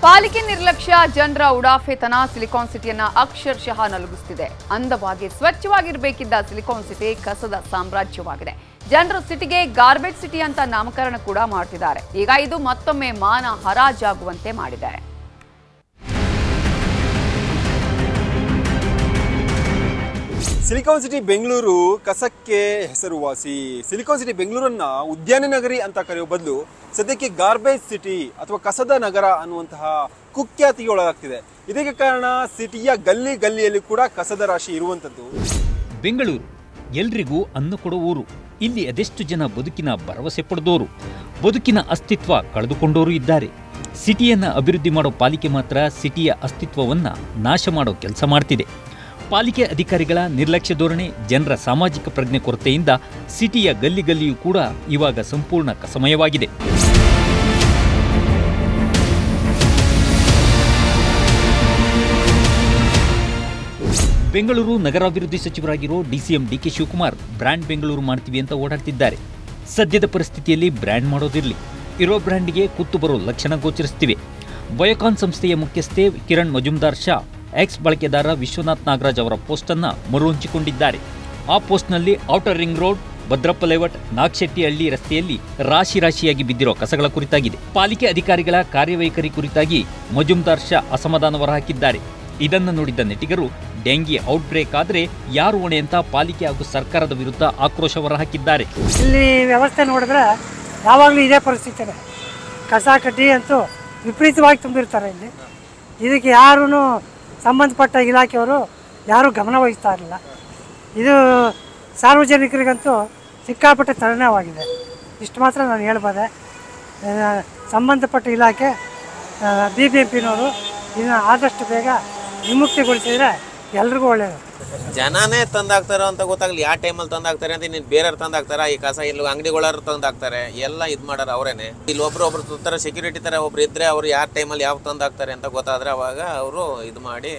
ಪಾಲಿಕೆ ನಿರ್ಲಕ್ಷ್ಯ ಜನರ ಉಡಾಫೆತನ ಸಿಲಿಕಾನ್ ಸಿಟಿಯನ್ನ ಅಕ್ಷರಶಃ ನಲುಗಿಸ್ತಿದೆ ಅಂದವಾಗಿ ಸ್ವಚ್ಛವಾಗಿರಬೇಕಿದ್ದ ಸಿಲಿಕಾನ್ ಸಿಟಿ ಕಸದ ಸಾಮ್ರಾಜ್ಯವಾಗಿದೆ ಜನರು ಸಿಟಿಗೆ ಗಾರ್ಬೇಜ್ ಸಿಟಿ ಅಂತ ನಾಮಕರಣ ಕೂಡ ಮಾಡ್ತಿದ್ದಾರೆ ಈಗ ಇದು ಮತ್ತೊಮ್ಮೆ ಮಾನ ಹರಾಜಾಗುವಂತೆ ಮಾಡಿದೆ ಸಿಲಿಕಾನ್ ಸಿಟಿ ಬೆಂಗಳೂರು ಕಸಕ್ಕೆ ಹೆಸರುವಾಸಿ ಸಿಲಿಕಾನ್ ಸಿಟಿ ಬೆಂಗಳೂರನ್ನ ಉದ್ಯಾನ ನಗರಿ ಅಂತ ಕರೆಯುವ ಬದಲು ಸದ್ಯಕ್ಕೆ ಗಾರ್ಬೇಜ್ ಸಿಟಿ ಅಥವಾ ಕಸದ ನಗರ ಅನ್ನುವಂತಹ ಕುಖ್ಯಾತಿಗೆ ಒಳಗಾಗ್ತಿದೆ ಇದಕ್ಕೆ ಕಾರಣ ಸಿಟಿಯ ಗಲ್ಲಿ ಗಲ್ಲಿಯಲ್ಲಿ ಕೂಡ ಕಸದ ರಾಶಿ ಇರುವಂತದ್ದು ಬೆಂಗಳೂರು ಎಲ್ರಿಗೂ ಅನ್ನ ಕೊಡೋ ಊರು ಇಲ್ಲಿ ಅದೆಷ್ಟು ಜನ ಬದುಕಿನ ಭರವಸೆ ಪಡೆದೋರು ಬದುಕಿನ ಅಸ್ತಿತ್ವ ಕಳೆದುಕೊಂಡೋರು ಇದ್ದಾರೆ ಸಿಟಿಯನ್ನ ಅಭಿವೃದ್ಧಿ ಮಾಡೋ ಪಾಲಿಕೆ ಮಾತ್ರ ಸಿಟಿಯ ಅಸ್ತಿತ್ವವನ್ನ ನಾಶ ಮಾಡೋ ಕೆಲಸ ಮಾಡ್ತಿದೆ ಪಾಲಿಕೆ ಅಧಿಕಾರಿಗಳ ನಿರ್ಲಕ್ಷ್ಯ ಧೋರಣೆ ಜನರ ಸಾಮಾಜಿಕ ಪ್ರಜ್ಞೆ ಕೊರತೆಯಿಂದ ಸಿಟಿಯ ಗಲ್ಲಿ ಗಲ್ಲಿಯೂ ಕೂಡ ಇವಾಗ ಸಂಪೂರ್ಣ ಕಸಮಯವಾಗಿದೆ ಬೆಂಗಳೂರು ನಗರಾಭಿವೃದ್ಧಿ ಸಚಿವರಾಗಿರೋ DCM DK Shivakumar brand Bengaluru ಮಾಡ್ತೀವಿ ಅಂತ ಓಡಾಡ್ತಿದ್ದಾರೆ ಸದ್ಯದ ಪರಿಸ್ಥಿತಿಯಲ್ಲಿ ಬ್ರ್ಯಾಂಡ್ ಮಾಡೋದಿರಲಿ ಇರೋ ಬ್ರ್ಯಾಂಡ್ಗೆ ಕುತ್ತು ಬರೋ ಲಕ್ಷಣ ಗೋಚರಿಸ್ತಿವೆ ಬಯೋಕಾನ್ ಸಂಸ್ಥೆಯ ಮುಖ್ಯಸ್ಥೆ ಕಿರಣ್ ಮಜುಮ್ದಾರ್ ಶಾ ಎಕ್ಸ್ ಬಳಕೆದಾರ ವಿಶ್ವನಾಥ್ ನಾಗರಾಜ್ ಅವರ ಪೋಸ್ಟನ್ನು ಮರುಹಂಚಿಕೊಂಡಿದ್ದಾರೆ ಆ ಪೋಸ್ಟ್ನಲ್ಲಿ outer ring road Bhadrappa layout Nagashettihalli ರಸ್ತೆಯಲ್ಲಿ ರಾಶಿ ರಾಶಿಯಾಗಿ ಬಿದ್ದಿರೋ ಕಸಗಳ ಕುರಿತಾಗಿದೆ ಪಾಲಿಕೆ ಅಧಿಕಾರಿಗಳ ಕಾರ್ಯವೈಖರಿ ಕುರಿತಾಗಿ ಮಜುಮ್ದಾರ್ ಶಾ ಅಸಮಾಧಾನ ಹೊರಹಾಕಿದ್ದಾರೆ ಇದನ್ನು ನೋಡಿದ್ದ ನೆಟಿಗರು ಡೆಂಗಿ ಔಟ್ಬ್ರೇಕ್ ಆದರೆ ಯಾರು ಹೊಣೆ ಅಂತ ಪಾಲಿಕೆ ಹಾಗೂ ಸರ್ಕಾರದ ವಿರುದ್ಧ ಆಕ್ರೋಶ ಹೊರಹಾಕಿದ್ದಾರೆ ಇಲ್ಲಿ ವ್ಯವಸ್ಥೆ ನೋಡಿದ್ರೆ ಯಾವಾಗಲೂ ಇದೇ ಪರಿಸ್ಥಿತಿನೇ ಕಸ ಕಡ್ಡಿ ಅಂತೂ ವಿಪರೀತವಾಗಿ ತುಂಬಿರ್ತಾರೆ ಇಲ್ಲಿ ಇದಕ್ಕೆ ಯಾರೂ ಸಂಬಂಧಪಟ್ಟ ಇಲಾಖೆಯವರು ಯಾರೂ ಗಮನ ವಹಿಸ್ತಾ ಇರಲಿಲ್ಲ ಇದು ಸಾರ್ವಜನಿಕರಿಗಂತೂ ಸಿಕ್ಕಾಪಟ್ಟೆ ತಲೆನೋವಾಗಿದೆ ಇಷ್ಟು ಮಾತ್ರ ನಾನು ಹೇಳ್ಬೋದೆ ಆ, ಸಂಬಂಧಪಟ್ಟ ಇಲಾಖೆ ಬಿ ಬಿ ಎಂ ಪಿನವರು ಇದನ್ನು ಆದಷ್ಟು ಬೇಗ ವಿಮುಕ್ತಿಗೊಳಿಸಿದರೆ ಎಲ್ರಿಗೂ ಒಳ್ಳೆಯದು ಜನನೇ ತಂದಾಕ್ತಾರೋ ಅಂತ ಗೊತ್ತಾಗಲಿ ಯಾವ ಟೈಮಲ್ಲಿ ತಂದಾಕ್ತಾರೆ ಅಂತ ನೀನು ಬೇರೆಯವ್ರು ತಂದಾಕ್ತಾರ ಈ ಕಸ ಇಲ್ಲಿ ಅಂಗಡಿಗಳವ್ರು ತಂದಾಕ್ತಾರೆ ಎಲ್ಲ ಇದು ಮಾಡೋರು ಅವರೇನೆ ಇಲ್ಲಿ ಒಬ್ರು ಒಬ್ರು ಥರ ಸೆಕ್ಯೂರಿಟಿ ಥರ ಒಬ್ರು ಇದ್ರೆ ಅವ್ರು ಯಾವ ಟೈಮಲ್ಲಿ ಯಾವ ತಂದಾಕ್ತಾರೆ ಅಂತ ಗೊತ್ತಾದ್ರೆ ಅವಾಗ ಅವರು ಇದು ಮಾಡಿ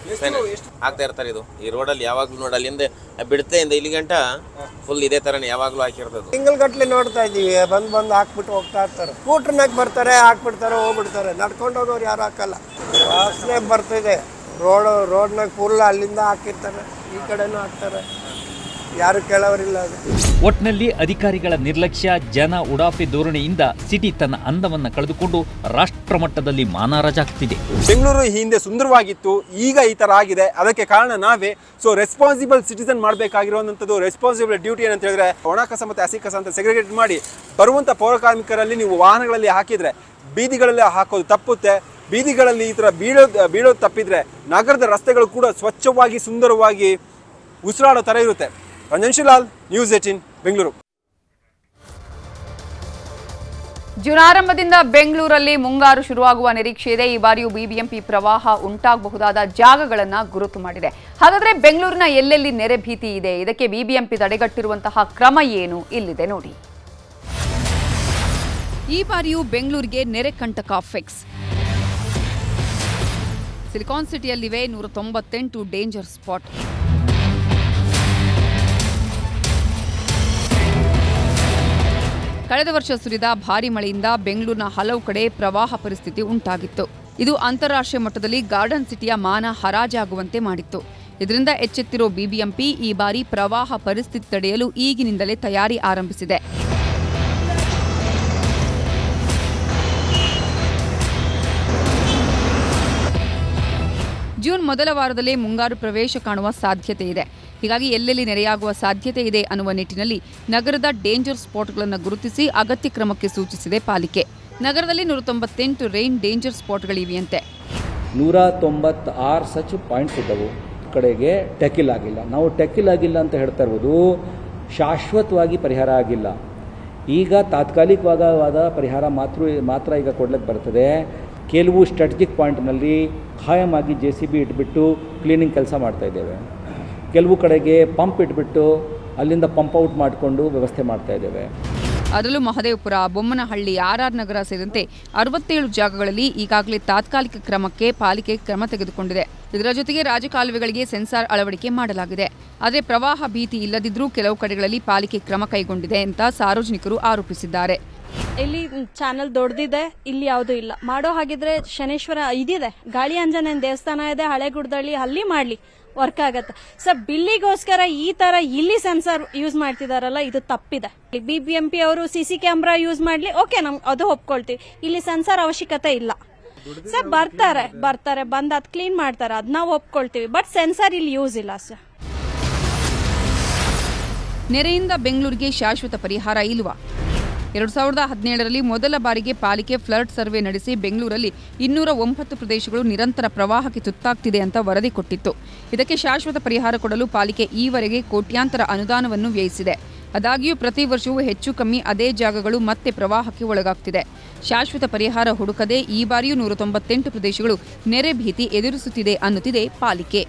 ಆಗ್ತಾ ಇರ್ತಾರೆ ಇದು ಈ ರೋಡಲ್ಲಿ ಯಾವಾಗಲೂ ನೋಡಿ ಅಲ್ಲಿಂದ ಬಿಡ್ತೆಯಿಂದ ಇಲ್ಲಿ ಗಂಟ ಫುಲ್ ಇದೇ ಥರನೇ ಯಾವಾಗಲೂ ಹಾಕಿರ್ತದೆ ತಿಂಗಳ ಗಟ್ಲೆ ನೋಡ್ತಾ ಇದ್ದೀವಿ ಬಂದು ಬಂದು ಹಾಕ್ಬಿಟ್ಟು ಹೋಗ್ತಾ ಇರ್ತಾರೆ ಸ್ಕೂಟ್ರ್ನಾಗ ಬರ್ತಾರೆ ಹಾಕ್ಬಿಡ್ತಾರೆ ಹೋಗ್ಬಿಡ್ತಾರೆ ನಡ್ಕೊಂಡು ಹೋಗೋರು ಯಾರು ಹಾಕಲ್ಲ ವಾಸನೆ ಬರ್ತಿದೆ ರೋಡ್ ರೋಡ್ನಾಗ ಫುಲ್ ಅಲ್ಲಿಂದ ಹಾಕಿರ್ತಾರೆ ಈ ಕಡೆನೂ ಹಾಕ್ತಾರೆ ಯಾರು ಕೇಳೋರಿಲ್ಲ ಅದು ಒಟ್ನಲ್ಲಿ ಅಧಿಕಾರಿಗಳ ನಿರ್ಲಕ್ಷ್ಯ ಜನ ಉಡಾಫೆ ಧೋರಣೆಯಿಂದ ಸಿಟಿ ತನ್ನ ಅಂದವನ್ನ ಕಳೆದುಕೊಂಡು ರಾಷ್ಟ್ರ ಮಟ್ಟದಲ್ಲಿ ಮಾನಾರಾಜಾಗ್ತಿದೆ ಬೆಂಗಳೂರು ಈ ಹಿಂದೆ ಸುಂದರವಾಗಿತ್ತು ಈಗ ಈ ತರ ಆಗಿದೆ ಅದಕ್ಕೆ ಕಾರಣ ನಾವೇ ಸೊ ರೆಸ್ಪಾನ್ಸಿಬಲ್ ಸಿಟಿಸನ್ ಮಾಡಬೇಕಾಗಿರುವಂಥದ್ದು ರೆಸ್ಪಾನ್ಸಿಬಲ್ ಡ್ಯೂಟಿ ಏನಂತ ಹೇಳಿದ್ರೆ ಒಣ ಕಸ ಮತ್ತು ಹಸಿ ಕಸ ಅಂತ ಸೆಗ್ರಿಗೇಟ್ ಮಾಡಿ ಬರುವಂಥ ಪೌರ ಕಾರ್ಮಿಕರಲ್ಲಿ ನೀವು ವಾಹನಗಳಲ್ಲಿ ಹಾಕಿದ್ರೆ ಬೀದಿಗಳಲ್ಲಿ ಹಾಕೋದು ತಪ್ಪುತ್ತೆ ಬೀದಿಗಳಲ್ಲಿ ಈ ಥರ ಬೀಳೋದು ಬೀಳೋದು ತಪ್ಪಿದ್ರೆ ನಗರದ ರಸ್ತೆಗಳು ಕೂಡ ಸ್ವಚ್ಛವಾಗಿ ಸುಂದರವಾಗಿ ಉಸಿರಾಡೋ ಥರ ಇರುತ್ತೆ ರಂಜನ್ ಶಿಲಾಲ್ ನ್ಯೂಸ್ ಏಟೀನ್ ಬೆಂಗಳೂರು ಜುನಾರಂಭದಿಂದ ಬೆಂಗಳೂರಲ್ಲಿ ಮುಂಗಾರು ಶುರುವಾಗುವ ನಿರೀಕ್ಷೆ ಇದೆ ಈ ಬಾರಿಯೂ ಬಿಬಿಎಂಪಿ ಪ್ರವಾಹ ಉಂಟಾಗಬಹುದಾದ ಜಾಗಗಳನ್ನ ಗುರುತು ಮಾಡಿದೆ ಹಾಗಾದ್ರೆ ಬೆಂಗಳೂರಿನ ಎಲ್ಲೆಲ್ಲಿ ನೆರೆ ಭೀತಿ ಇದೆ ಇದಕ್ಕೆ ಬಿಬಿಎಂಪಿ ತಡೆಗಟ್ಟಿರುವಂತಹ ಕ್ರಮ ಏನು ಇಲ್ಲಿದೆ ನೋಡಿ ಈ ಬಾರಿಯೂ ಬೆಂಗಳೂರಿಗೆ ನೆರೆ ಕಂಟಕ ಫಿಕ್ಸ್ ಸಿಲಿಕಾನ್ ಸಿಟಿಯಲ್ಲಿವೆ ನೂರ ತೊಂಬತ್ತೆಂಟು ಡೇಂಜರ್ ಸ್ಪಾಟ್ ಕಳೆದ ವರ್ಷ ಸುರಿದ ಭಾರಿ ಮಳೆಯಿಂದ ಬೆಂಗಳೂರಿನ ಹಲವು ಕಡೆ ಪ್ರವಾಹ ಪರಿಸ್ಥಿತಿ ಉಂಟಾಗಿತ್ತು ಇದು ಅಂತಾರಾಷ್ಟ್ರೀಯ ಮಟ್ಟದಲ್ಲಿ ಗಾರ್ಡನ್ ಸಿಟಿಯ ಮಾನ ಹರಾಜಾಗುವಂತೆ ಮಾಡಿತ್ತು ಇದರಿಂದ ಎಚ್ಚೆತ್ತಿರೋ ಬಿಬಿಎಂಪಿ ಈ ಬಾರಿ ಪ್ರವಾಹ ಪರಿಸ್ಥಿತಿ ತಡೆಯಲು ಈಗಿನಿಂದಲೇ ತಯಾರಿ ಆರಂಭಿಸಿದೆ ಜೂನ್ ಮೊದಲ ವಾರದಲ್ಲೇ ಮುಂಗಾರು ಪ್ರವೇಶ ಕಾಣುವ ಸಾಧ್ಯತೆ ಇದೆ ಹೀಗಾಗಿ ಎಲ್ಲೆಲ್ಲಿ ನೆರೆಯಾಗುವ ಸಾಧ್ಯತೆ ಇದೆ ಅನ್ನುವ ನಿಟ್ಟಿನಲ್ಲಿ ನಗರದ ಡೇಂಜರ್ ಸ್ಪಾಟ್ಗಳನ್ನು ಗುರುತಿಸಿ ಅಗತ್ಯ ಕ್ರಮಕ್ಕೆ ಸೂಚಿಸಿದೆ ಪಾಲಿಕೆ ನಗರದಲ್ಲಿ ನೂರ ತೊಂಬತ್ತೆಂಟು ರೈನ್ ಡೇಂಜರ್ ಸ್ಪಾಟ್ಗಳಿವೆಯಂತೆ ನೂರ ತೊಂಬತ್ತಾರು ಸಚ್ ಪಾಯಿಂಟ್ಸ್ ಇದ್ದವು ಕಡೆಗೆ ಟೆಕಿಲ್ ಆಗಿಲ್ಲ ನಾವು ಟೆಕಿಲ್ ಆಗಿಲ್ಲ ಅಂತ ಹೇಳ್ತಾ ಇರ್ಬೋದು ಶಾಶ್ವತವಾಗಿ ಪರಿಹಾರ ಆಗಿಲ್ಲ ಈಗ ತಾತ್ಕಾಲಿಕವಾದ ಪರಿಹಾರ ಮಾತ್ರ ಮಾತ್ರ ಈಗ ಕೊಡ್ಲಿಕ್ಕೆ ಬರ್ತದೆ ಕೆಲವು ಸ್ಟ್ರಾಟಜಿಕ್ ಪಾಯಿಂಟ್ನಲ್ಲಿ ಖಾಯಮಾಗಿ ಜೆ ಸಿ ಬಿ ಇಟ್ಬಿಟ್ಟು ಕ್ಲೀನಿಂಗ್ ಕೆಲಸ ಮಾಡ್ತಾ ಇದ್ದೇವೆ ಕೆಲವು ಕಡೆಗೆ ಪಂಪ್ ಇಟ್ಬಿಟ್ಟು ಅಲ್ಲಿಂದ ಪಂಪ್ ಔಟ್ ಮಾಡಿಕೊಂಡು ವ್ಯವಸ್ಥೆ ಮಾಡ್ತಾ ಇದ್ದೇವೆ ಅದರಲ್ಲೂ ಮಹದೇವಪುರ ಬೊಮ್ಮನಹಳ್ಳಿ ಆರ್ಆರ್ ನಗರ ಸೇರಿದಂತೆ ಅರವತ್ತೇಳು ಜಾಗಗಳಲ್ಲಿ ಈಗಾಗಲೇ ತಾತ್ಕಾಲಿಕ ಕ್ರಮಕ್ಕೆ ಪಾಲಿಕೆ ಕ್ರಮ ತೆಗೆದುಕೊಂಡಿದೆ ಇದರ ಜೊತೆಗೆ ರಾಜಕಾಲುವೆಗಳಿಗೆ ಸೆನ್ಸಾರ್ ಅಳವಡಿಕೆ ಮಾಡಲಾಗಿದೆ ಆದರೆ ಪ್ರವಾಹ ಭೀತಿ ಇಲ್ಲದಿದ್ದರೂ ಕೆಲವು ಕಡೆಗಳಲ್ಲಿ ಪಾಲಿಕೆ ಕ್ರಮ ಕೈಗೊಂಡಿದೆ ಅಂತ ಸಾರ್ವಜನಿಕರು ಆರೋಪಿಸಿದ್ದಾರೆ ಇಲ್ಲಿ ಚಾನಲ್ ದೊಡ್ಡದಿದೆ ಇಲ್ಲಿ ಯಾವುದು ಇಲ್ಲ ಮಾಡೋ ಹಾಗಿದ್ರೆ ಶನೇಶ್ವರ ಇದಿದೆ ಗಾಳಿ ಆಂಜನೇಯನ ದೇವಸ್ಥಾನ ಇದೆ ಹಳೆ ಗುಡ್ದಳ್ಳಿ ಅಲ್ಲಿ ಮಾಡ್ಲಿ ವರ್ಕ್ ಆಗತ್ತೆ ಸರ್ ಬಿಲ್ಲಿಗೋಸ್ಕರ ಈ ತರ ಇಲ್ಲಿ ಸೆನ್ಸರ್ ಯೂಸ್ ಮಾಡ್ತಿದಾರಲ್ಲ ಇದು ತಪ್ಪಿದೆ ಬಿ ಬಿ ಎಂ ಪಿ ಅವರು ಸಿ ಸಿ ಕ್ಯಾಮ್ರಾ ಯೂಸ್ ಮಾಡ್ಲಿ ಓಕೆ ನಮ್ ಅದು ಒಪ್ಕೊಳ್ತೀವಿ ಇಲ್ಲಿ ಸೆನ್ಸರ್ ಅವಶ್ಯಕತೆ ಇಲ್ಲ ಸರ್ ಬರ್ತಾರೆ ಬರ್ತಾರೆ ಬಂದ್ ಅದ್ ಕ್ಲೀನ್ ಮಾಡ್ತಾರೆ ಅದ್ ನಾವು ಒಪ್ಕೊಳ್ತೀವಿ ಬಟ್ ಸೆನ್ಸರ್ ಇಲ್ಲಿ ಯೂಸ್ ಇಲ್ಲ ಸರ್ ನೆರೆಯಿಂದ ಬೆಂಗಳೂರಿಗೆ ಶಾಶ್ವತ ಪರಿಹಾರ ಇಲ್ವಾ ಎರಡು ಸಾವಿರದ ಹದಿನೇಳರಲ್ಲಿ ಮೊದಲ ಬಾರಿಗೆ ಪಾಲಿಕೆ ಫ್ಲಡ್ ಸರ್ವೆ ನಡೆಸಿ ಬೆಂಗಳೂರಲ್ಲಿ ಇನ್ನೂರ ಒಂಬತ್ತು ಪ್ರದೇಶಗಳು ನಿರಂತರ ಪ್ರವಾಹಕ್ಕೆ ತುತ್ತಾಗ್ತಿದೆ ಅಂತ ವರದಿ ಕೊಟ್ಟಿತ್ತು ಇದಕ್ಕೆ ಶಾಶ್ವತ ಪರಿಹಾರ ಕೊಡಲು ಪಾಲಿಕೆ ಈವರೆಗೆ ಕೋಟ್ಯಾಂತರ ಅನುದಾನವನ್ನು ವ್ಯಯಿಸಿದೆ ಆದಾಗ್ಯೂ ಪ್ರತಿ ವರ್ಷವೂ ಹೆಚ್ಚು ಕಮ್ಮಿ ಅದೇ ಜಾಗಗಳು ಮತ್ತೆ ಪ್ರವಾಹಕ್ಕೆ ಒಳಗಾಗ್ತಿದೆ ಶಾಶ್ವತ ಪರಿಹಾರ ಹುಡುಕದೆ ಈ ಬಾರಿಯೂ ನೂರ ತೊಂಬತ್ತೆಂಟು ಪ್ರದೇಶಗಳು ನೆರೆ ಭೀತಿ ಎದುರಿಸುತ್ತಿದೆ ಅನ್ನುತ್ತಿದೆ ಪಾಲಿಕೆ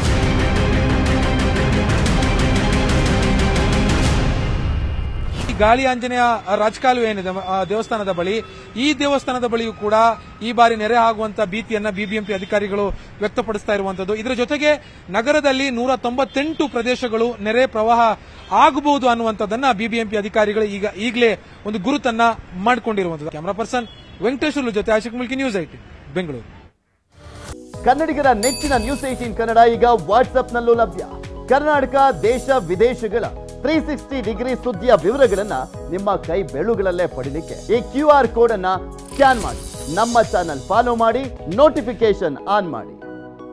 ಈ ಗಾಳಿ ಆಂಜನೇಯ ರಾಜಕಾಲುವೆ ಏನಿದೆ ಆ ದೇವಸ್ಥಾನದ ಬಳಿ ಈ ದೇವಸ್ಥಾನದ ಬಳಿಯೂ ಕೂಡ ಈ ಬಾರಿ ನೆರೆ ಆಗುವಂತ ಭೀತಿಯನ್ನ ಬಿಬಿಎಂಪಿ ಅಧಿಕಾರಿಗಳು ವ್ಯಕ್ತಪಡಿಸ್ತಾ ಇರುವಂತದ್ದು ಇದರ ಜೊತೆಗೆ ನಗರದಲ್ಲಿ ನೂರ ತೊಂಬತ್ತೆಂಟು ಪ್ರದೇಶಗಳು ನೆರೆ ಪ್ರವಾಹ ಆಗಬಹುದು ಅನ್ನುವಂಥದ್ದನ್ನ ಬಿಬಿಎಂಪಿ ಅಧಿಕಾರಿಗಳು ಈಗ ಈಗಲೇ ಒಂದು ಗುರುತನ್ನ ಮಾಡಿಕೊಂಡಿರುವಂತದ್ದು ಕ್ಯಾಮರಾ ಪರ್ಸನ್ ವೆಂಕಟೇಶ್ವರ ಜೊತೆ ಆಶಿಕ್ ಮುಲ್ಕಿ ನ್ಯೂಸ್ ಐಟಿ ಬೆಂಗಳೂರು ಕನ್ನಡಿಗರ ನೆಚ್ಚಿನ ನ್ಯೂಸ್ ಏಟೀನ್ ಕನ್ನಡ ಈಗ ವಾಟ್ಸ್ಆಪ್ನಲ್ಲೂ ಲಭ್ಯ ಕರ್ನಾಟಕ ದೇಶ ವಿದೇಶಗಳ ತ್ರೀ ಸಿಕ್ಸ್ಟಿ ಡಿಗ್ರಿ ಸುದ್ದಿಯ ವಿವರಗಳನ್ನ ನಿಮ್ಮ ಕೈ ಬೆಳುಗಳಲ್ಲೇ ಪಡಿಲಿಕ್ಕೆ ಈ ಕ್ಯೂ ಆರ್ ಕೋಡ್ ಅನ್ನ ಸ್ಕ್ಯಾನ್ ಮಾಡಿ ನಮ್ಮ ಚಾನಲ್ ಫಾಲೋ ಮಾಡಿ ನೋಟಿಫಿಕೇಶನ್ ಆನ್ ಮಾಡಿ